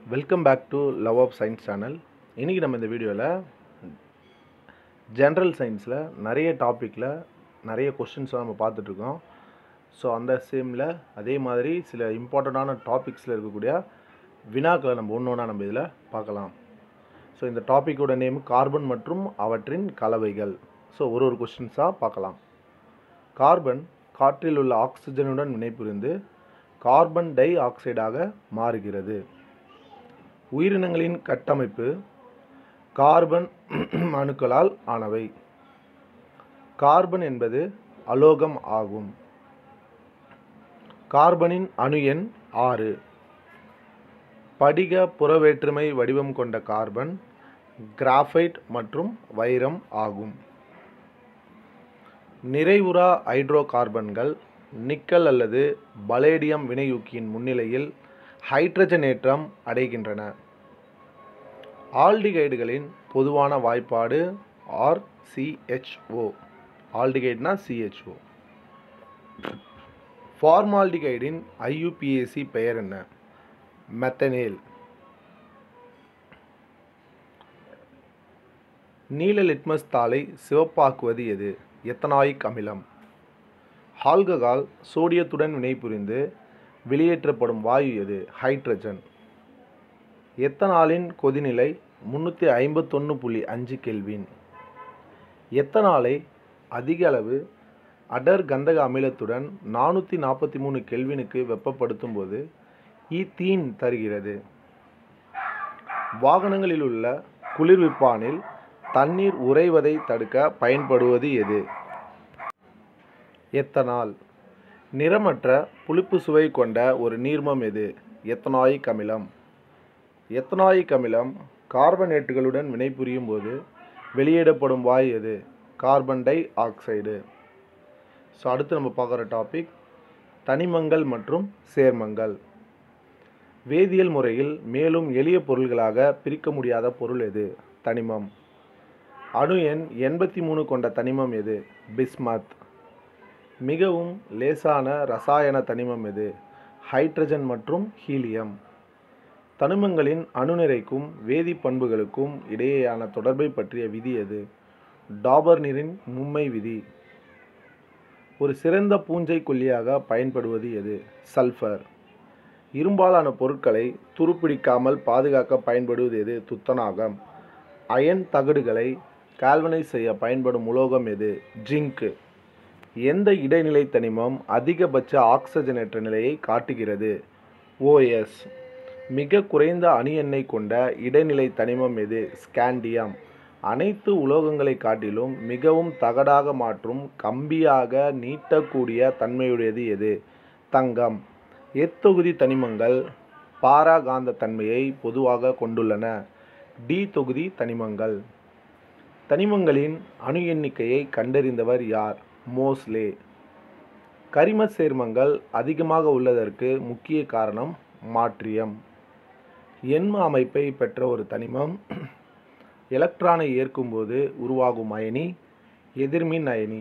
welcome back to love of science channel இன்றைக்கி நம்ம இந்த வீடியோவில் ஜென்ரல் சயின்ஸில் நிறைய டாப்பிக்கில் நிறைய கொஷின்ஸ்லாம் நம்ம பார்த்துட்ருக்கோம் ஸோ அந்த சேமில் அதே மாதிரி சில இம்பார்ட்டண்ட்டான டாபிக்ஸில் இருக்கக்கூடிய வினாக்களை நம்ம ஒன்று ஒன்றா நம்ம இதில் பார்க்கலாம் ஸோ இந்த டாப்பிக்கோட நேம் கார்பன் மற்றும் அவற்றின் கலவைகள் ஸோ ஒரு ஒரு கொஷின்ஸாக பார்க்கலாம் கார்பன் காற்றில் உள்ள ஆக்சிஜனுடன் வினைபுரிந்து கார்பன் டை ஆக்சைடாக மாறுகிறது உயிரினங்களின் கட்டமைப்பு கார்பன் அணுக்களால் ஆனவை கார்பன் என்பது அலோகம் ஆகும் கார்பனின் அணு எண் ஆறு படிக புறவேற்றுமை வடிவம் கொண்ட கார்பன் கிராஃபைட் மற்றும் வைரம் ஆகும் நிறைவுறா ஹைட்ரோ கார்பன்கள் நிக்கல் அல்லது பலேடியம் வினையூக்கியின் முன்னிலையில் ஹைட்ரஜனேற்றம் அடைகின்றன ஆல்டிகைடுகளின் பொதுவான வாய்ப்பாடு ஆர்சிஹெச்ஓ ஆல்டிகைட்னா சிஹெச்ஓ ஃபார்மால்டிகைடின் ஐயுபிஏசி பெயர் என்ன மெத்தனேல் நீல லிட்மஸ் தாளை சிவப்பாக்குவது எது எத்தனாயிக் அமிலம் ஆல்கஹால் சோடியத்துடன் வினைபுரிந்து வெளியேற்றப்படும் வாயு எது ஹைட்ரஜன் எத்தனாலின் கொதிநிலை முந்நூற்றி ஐம்பத்தொன்று புள்ளி அஞ்சு கெல்வின் எத்தனாலை அதிக அளவு அடர் கந்தக அமிலத்துடன் நானூற்றி நாற்பத்தி மூணு கெல்வினுக்கு வெப்பப்படுத்தும் போது ஈத்தீன் தருகிறது வாகனங்களில் உள்ள குளிர்விப்பானில் தண்ணீர் உறைவதை தடுக்க பயன்படுவது எது எத்தனால் நிறமற்ற புளிப்பு சுவை கொண்ட ஒரு நீர்மம் எது எத்தனாயிக் அமிலம் எத்தனாயிக் அமிலம் கார்பனேட்டுகளுடன் வினைபுரியும் போது வெளியிடப்படும் வாயு எது கார்பன் டை ஆக்சைடு ஸோ அடுத்து நம்ம பார்க்குற டாபிக் தனிமங்கள் மற்றும் சேர்மங்கள் வேதியியல் முறையில் மேலும் எளிய பொருள்களாக பிரிக்க முடியாத பொருள் எது தனிமம் அணு எண் எண்பத்தி மூணு கொண்ட தனிமம் எது பிஸ்மத் மிகவும் லேசான ரசாயன தனிமம் எது ஹைட்ரஜன் மற்றும் ஹீலியம் தனிமங்களின் அணுநிறைக்கும் வேதி பண்புகளுக்கும் இடையேயான தொடர்பை பற்றிய விதி எது டாபர்னிரின் மும்மை விதி ஒரு சிறந்த பூஞ்சை கொல்லியாக பயன்படுவது எது சல்ஃபர் இரும்பாலான பொருட்களை துருப்பிடிக்காமல் பாதுகாக்க பயன்படுவது எது துத்தநாகம் அயன் தகடுகளை கால்வனைஸ் செய்ய பயன்படும் உலோகம் எது ஜிங்க் எந்த இடைநிலை தனிமம் அதிகபட்ச ஆக்சிஜனேற்ற நிலையை காட்டுகிறது ஓஎஸ் மிக குறைந்த அணு எண்ணெய் கொண்ட இடைநிலை தனிமம் எது ஸ்காண்டியம் அனைத்து உலோகங்களை காட்டிலும் மிகவும் தகடாக மாற்றும் கம்பியாக நீட்டக்கூடிய தன்மையுடையது எது தங்கம் எத்தொகுதி தனிமங்கள் பாராகாந்த தன்மையை பொதுவாக கொண்டுள்ளன டி தொகுதி தனிமங்கள் தனிமங்களின் அணு எண்ணிக்கையை கண்டறிந்தவர் யார் மோஸ்லே கரிம சேர்மங்கள் அதிகமாக உள்ளதற்கு முக்கிய காரணம் மாற்றியம் எண்ம அமைப்பை பெற்ற ஒரு தனிமம் எலக்ட்ரானை ஏற்கும்போது உருவாகும் அயனி எதிர்மின் அயனி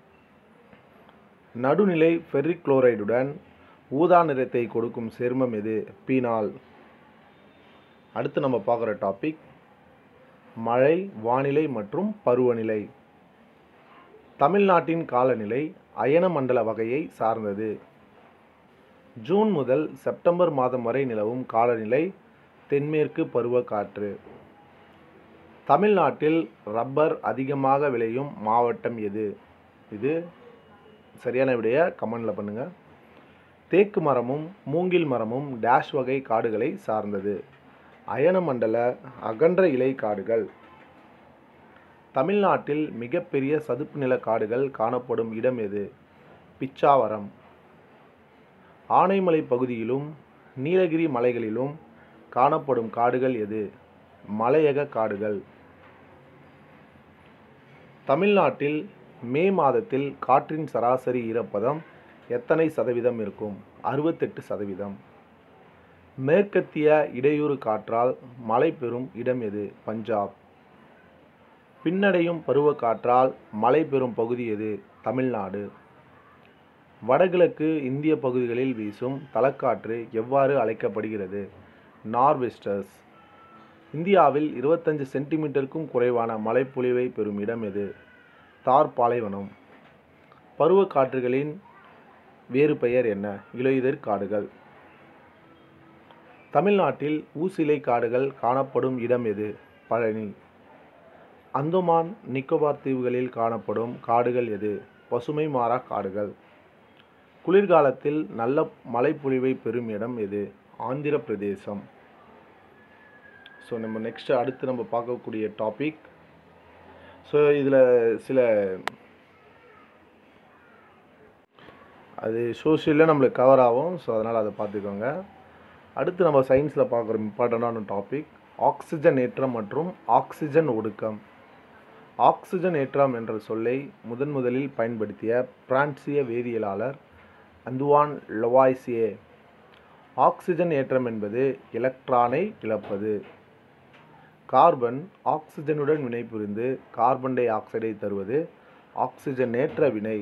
நடுநிலை ஃபெர்ரிக் குளோரைடுடன் ஊதா நிறத்தை கொடுக்கும் சேர்மம் எது பீனால் அடுத்து நம்ம பார்க்குற டாபிக் மழை வானிலை மற்றும் பருவநிலை தமிழ்நாட்டின் காலநிலை அயன மண்டல வகையை சார்ந்தது ஜூன் முதல் செப்டம்பர் மாதம் வரை நிலவும் காலநிலை தென்மேற்கு பருவக்காற்று தமிழ்நாட்டில் ரப்பர் அதிகமாக விளையும் மாவட்டம் எது இது சரியான விடைய கமெண்டில் பண்ணுங்கள் தேக்கு மரமும் மூங்கில் மரமும் டேஷ் வகை காடுகளை சார்ந்தது அயன மண்டல அகன்ற இலை காடுகள் தமிழ்நாட்டில் மிகப்பெரிய சதுப்பு நில காடுகள் காணப்படும் இடம் எது பிச்சாவரம் ஆனைமலை பகுதியிலும் நீலகிரி மலைகளிலும் காணப்படும் காடுகள் எது மலையக காடுகள் தமிழ்நாட்டில் மே மாதத்தில் காற்றின் சராசரி ஈரப்பதம் எத்தனை சதவீதம் இருக்கும் அறுபத்தெட்டு சதவீதம் மேற்கத்திய இடையூறு காற்றால் மழை பெறும் இடம் எது பஞ்சாப் பின்னடையும் பருவக்காற்றால் மழை பெறும் பகுதி எது தமிழ்நாடு வடகிழக்கு இந்திய பகுதிகளில் வீசும் தலக்காற்று எவ்வாறு அழைக்கப்படுகிறது நார்வெஸ்டர்ஸ் இந்தியாவில் இருபத்தஞ்சு சென்டிமீட்டருக்கும் குறைவான மழைப்பொழிவை பெறும் இடம் எது தார் பாலைவனம் பருவக்காற்றுகளின் வேறு பெயர் என்ன இலையுதிர் காடுகள் தமிழ்நாட்டில் ஊசிலை காடுகள் காணப்படும் இடம் எது பழனி அந்தமான் நிக்கோபார் தீவுகளில் காணப்படும் காடுகள் எது பசுமை மாறா காடுகள் குளிர்காலத்தில் நல்ல மழைப்பொழிவை பெறும் இடம் எது ஆந்திர பிரதேசம் ஸோ நம்ம நெக்ஸ்ட் அடுத்து நம்ம பார்க்கக்கூடிய டாபிக் ஸோ இதில் சில அது சோஷியலில் நம்மளுக்கு கவர் ஆகும் ஸோ அதனால் அதை பார்த்துக்கோங்க அடுத்து நம்ம சயின்ஸில் பார்க்குற இம்பார்ட்டண்டான டாபிக் ஆக்சிஜன் ஏற்றம் மற்றும் ஆக்சிஜன் ஒடுக்கம் ஆக்சிஜன் ஏற்றம் என்ற சொல்லை முதன் முதலில் பயன்படுத்திய பிரான்சிய வேதியியலாளர் அந்துவான் லவாய்சியே ஆக்சிஜன் ஏற்றம் என்பது எலக்ட்ரானை இழப்பது கார்பன் ஆக்சிஜனுடன் வினைபுரிந்து கார்பன் டை ஆக்சைடை தருவது ஆக்சிஜனேற்ற வினை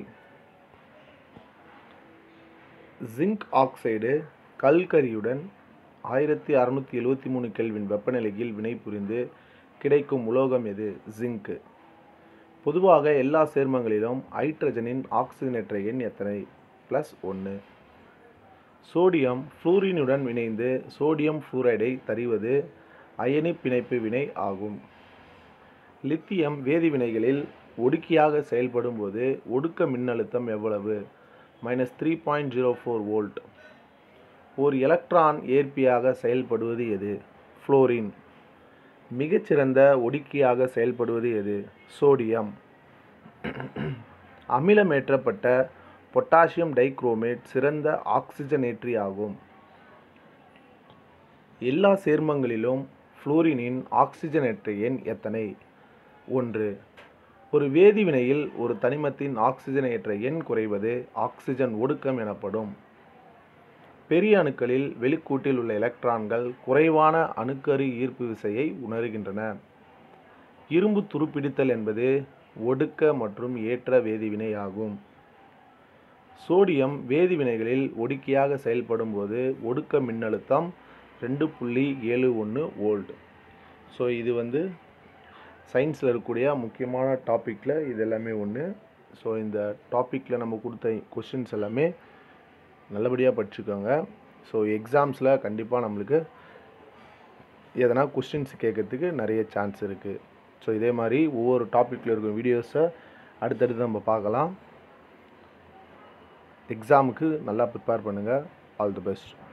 ஜிங்க் ஆக்சைடு கல்கரியுடன் ஆயிரத்தி அறுநூற்றி எழுவத்தி மூணு கெல்வின் வெப்பநிலையில் வினைபுரிந்து கிடைக்கும் உலோகம் எது ஜிங்க் பொதுவாக எல்லா சேர்மங்களிலும் ஹைட்ரஜனின் ஆக்சிஜனேற்ற எண் எத்தனை ப்ளஸ் ஒன்று சோடியம் ஃப்ளூரினுடன் இணைந்து சோடியம் ஃப்ளூரைடை தருவது அயனி பிணைப்பு வினை ஆகும் லித்தியம் வேதிவினைகளில் ஒடுக்கியாக செயல்படும் போது ஒடுக்க மின்னழுத்தம் எவ்வளவு minus three point zero four volt ஒரு எலக்ட்ரான் ஏற்பியாக செயல்படுவது எது ஃப்ளோரின் மிகச்சிறந்த ஒடுக்கியாக செயல்படுவது எது சோடியம் அமிலமேற்றப்பட்ட பொட்டாசியம் டைக்ரோமேட் சிறந்த ஆக்சிஜனேற்றி ஆகும் எல்லா சேர்மங்களிலும் ஃப்ளோரினின் ஆக்சிஜனேற்ற எண் எத்தனை ஒன்று ஒரு வேதிவினையில் ஒரு தனிமத்தின் ஆக்சிஜனேற்ற எண் குறைவது ஆக்சிஜன் ஒடுக்கம் எனப்படும் பெரிய அணுக்களில் வெளிக்கூட்டில் உள்ள எலக்ட்ரான்கள் குறைவான அணுக்கரு ஈர்ப்பு விசையை உணர்கின்றன இரும்பு துருப்பிடித்தல் என்பது ஒடுக்க மற்றும் ஏற்ற வேதிவினை ஆகும் சோடியம் வேதிவினைகளில் ஒடுக்கியாக செயல்படும் போது ஒடுக்க மின்னழுத்தம் ரெண்டு புள்ளி ஏழு ஒன்று வோல்ட் ஸோ இது வந்து சயின்ஸில் இருக்கக்கூடிய முக்கியமான டாப்பிக்கில் இது எல்லாமே ஒன்று ஸோ இந்த டாப்பிக்கில் நம்ம கொடுத்த கொஷின்ஸ் எல்லாமே நல்லபடியாக படிச்சுக்கோங்க ஸோ எக்ஸாம்ஸில் கண்டிப்பாக நம்மளுக்கு எதனா கொஸ்டின்ஸ் கேட்கறதுக்கு நிறைய சான்ஸ் இருக்குது ஸோ இதே மாதிரி ஒவ்வொரு டாப்பிக்கில் இருக்கும் வீடியோஸை அடுத்தடுத்து நம்ம பார்க்கலாம் எக்ஸாமுக்கு நல்லா ப்ரிப்பேர் பண்ணுங்கள் ஆல் தி பெஸ்ட்